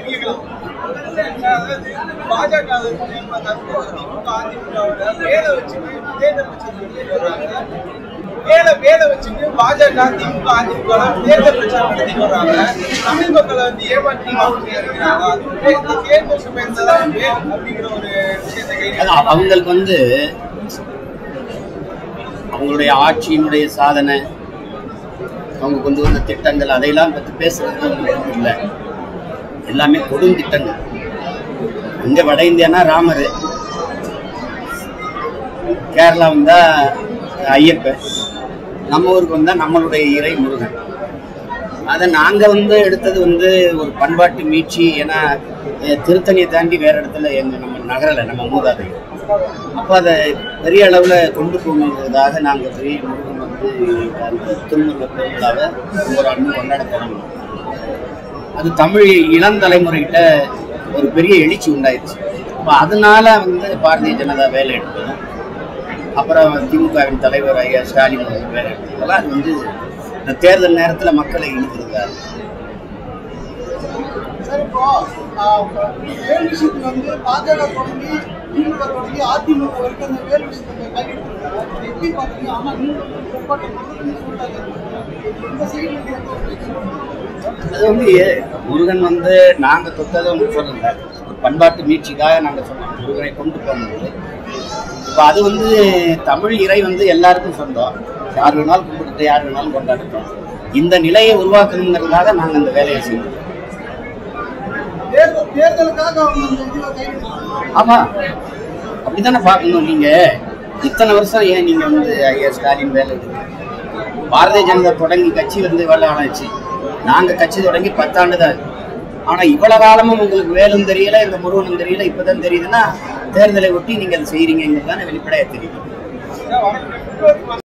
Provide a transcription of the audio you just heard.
பாஜக திமுக அதிமுகவோட வேலை வச்சுட்டு தேர்தல் பிரச்சாரம் வர்றாங்க வேலை வேலை வச்சுட்டு பாஜக திமுக அதிமுக தேர்தல் பிரச்சாரம் நடத்தி வர்றாங்க தமிழ் மக்களை வந்து ஏமாற்றி வாக்கு இருக்கிறாங்க அது இந்த தேர்தல் சமயத்தான் வேல் அப்படிங்கிற ஒரு விஷயத்தை கையில் அதான் அவங்களுக்கு வந்து அவங்களுடைய ஆட்சியினுடைய சாதனை அவங்க கொண்டு வந்த திட்டங்கள் அதையெல்லாம் பற்றி பேசுறது அவங்களுக்கு இல்லை எல்லாமே கொடும் திட்டங்கள் இங்க வட இந்தியானா ராமர் கேரளா வந்தா ஐயப்பன் நம்ம ஊருக்கு வந்தா நம்மளுடைய இறை முருகன் அதை நாங்க வந்து எடுத்தது வந்து ஒரு பண்பாட்டு மீட்சி ஏன்னா அஹ், திருத்தணியை தாண்டி வேற இடத்துல எங்க நம்ம நகரல நம்ம மூதாதை அப்போ அதை பெரிய அளவில் கொண்டு போகணுங்கிறதாக நாங்கள் பெரிய முருகன் வந்து அந்த திருமுருக பெருவிழாவை ஒவ்வொரு ஆண்டும் கொண்டாட தொடங்கினோம் அது தமிழ் இளம் தலைமுறைகிட்ட ஒரு பெரிய எழுச்சி உண்டாயிருச்சு அப்போ அதனால வந்து பாரதிய ஜனதா வேலை எடுத்தது அப்புறம் திமுகவின் தலைவர் ஐயா ஸ்டாலின் அவர்கள் வேலை எடுத்ததெல்லாம் அது வந்து இந்த தேர்தல் நேரத்தில் மக்களை இழுக்கிறதுக்காக சார் இப்போ ஆஹ், வேல் விஷயத்துக்கு வந்து பாஜக தொடங்கி திமுக தொடங்கி அதிமுக வரைக்கும் அந்த வேல் விஷயத்தை கையெழுத்து எப்படி பாத்தீங்க ஆமா நீங்க போட்ட பொருட்கள் சொல்லிட்டாங்க இந்த சைடு அது வந்து முருகன் வந்து நாங்கள் தொட்டதை ஒன்று சொல்லல ஒரு பண்பாட்டு மீட்சிக்காக நாங்கள் சொன்னோம் முருகனை கொண்டு போகும்போது இப்போ அது வந்து தமிழ் இறை வந்து எல்லாருக்கும் சொந்தம் யார் வேணாலும் கும்பிட்டு யார் வேணாலும் கொண்டாடட்டும் இந்த நிலையை உருவாக்கணுங்கிறதுக்காக நாங்கள் இந்த வேலையை செஞ்சோம் தேர்தல் தேர்தலுக்காக அவங்க அந்த இதுல கையெழுத்து ஆமா அப்படித்தானே பார்க்கணும் நீங்க இத்தனை வருஷம் ஏன் நீங்க வந்து ஐயா ஸ்டாலின் வேலை எடுக்கல? பாரதிய ஜனதா தொடங்கி கட்சி வந்து இவ்வளவு ஆச்சு நாங்க கட்சி தொடங்கி பத்தாண்டு தான் ஆகுது. ஆனா இவ்வளவு காலமும் உங்களுக்கு வேலும் தெரியல இந்த முருகனும் தெரியல இப்பதான் தெரியுதுன்னா தேர்தலை ஒட்டி நீங்க அதை செய்யறீங்கிறது தானே வெளிப்படையா தெரியுது பிப்ரவரி